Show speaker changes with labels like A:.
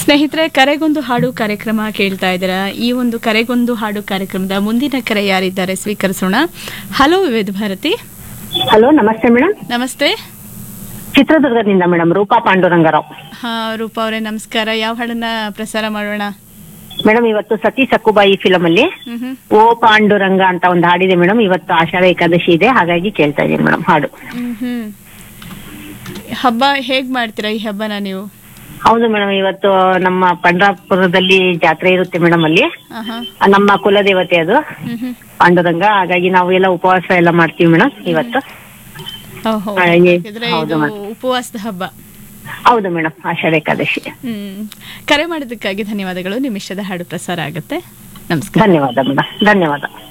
A: ಸ್ನೇಹಿತರೆ ಕರೆಗೊಂದು ಹಾಡು ಕಾರ್ಯಕ್ರಮ ಕೇಳ್ತಾ ಇದ್ದೀರಾ ಈ ಒಂದು ಕರೆಗೊಂದು ಹಾಡು ಕಾರ್ಯಕ್ರಮದ ಮುಂದಿನ ಕರೆ ಯಾರಿದ್ದಾರೆ ಸ್ವೀಕರಿಸೋಣ ಹಲೋ ವಿವಿಧ ಭಾರತಿ
B: ಹಲೋ ನಮಸ್ತೆ ಮೇಡಮ್
A: ನಮಸ್ತೆ
B: ಚಿತ್ರದುರ್ಗದಿಂದ ಮೇಡಮ್ ರೂಪಾ ಪಾಂಡುರಂಗರಾವ್
A: ಹಾ ರೂಪಾ ಅವರೇ ನಮಸ್ಕಾರ ಯಾವ ಹಾಡನ್ನ ಪ್ರಸಾರ ಮಾಡೋಣ
B: ಮೇಡಮ್ ಇವತ್ತು ಸತಿ ಸಕ್ಕುಬಾಯಿ ಫಿಲಂ ಅಲ್ಲಿ
A: ಹ್ಮ್ ಹ್ಮ್
B: ಓ ಪಾಂಡುರಂಗ ಅಂತ ಒಂದು ಹಾಡಿದೆ ಮೇಡಮ್ ಇವತ್ತು ಆಷಾಢ ಏಕಾದಶಿ ಇದೆ ಹಾಗಾಗಿ ಕೇಳ್ತಾ ಇದ್ದೀನಿ ಮೇಡಮ್ ಹಾಡು
A: ಹ್ಮ್ ಹ್ಮ್ ಹಬ್ಬ ಹೇಗ್ ಮಾಡ್ತೀರಾ ಈ ಹಬ್ಬನ ನೀವು
B: ಹೌದು ಮೇಡಮ್ ಇವತ್ತು ನಮ್ಮ ಪಂಡ್ರಾಪುರದಲ್ಲಿ ಜಾತ್ರೆ ಇರುತ್ತೆ ಮೇಡಮ್ ಅಲ್ಲಿ
A: ಆಹಾ.
B: ನಮ್ಮ ಕುಲದೇವತೆ ಅದು
A: ಹ್ಮ್ ಹ್ಮ್
B: ಪಾಂಡುರಂಗ ಹಾಗಾಗಿ ನಾವು ಎಲ್ಲ ಉಪವಾಸ ಎಲ್ಲ ಮಾಡ್ತೀವಿ ಮೇಡಮ್ ಇವತ್ತು
A: ಓಹೋ
B: ಹಾಗೆ,
A: ಹಾಗಿದ್ರೆ
B: ಹೌದು
A: ಇದು
B: madam.
A: ಉಪವಾಸದ ಹಬ್ಬ
B: ಹೌದು ಮೇಡಮ್ ಆಷಾಢ ಏಕಾದಶಿ
A: ಹ್ಮ್ ಕರೆ ಮಾಡಿದ್ದಕ್ಕಾಗಿ ಧನ್ಯವಾದಗಳು ನಿಮ್ಮ ಇಷ್ಟದ ಹಾಡು ಪ್ರಸಾರ ಆಗುತ್ತೆ ನಮಸ್ಕಾರ
B: ಧನ್ಯವಾದ ಮೇಡಮ್ ಧನ್ಯವಾದ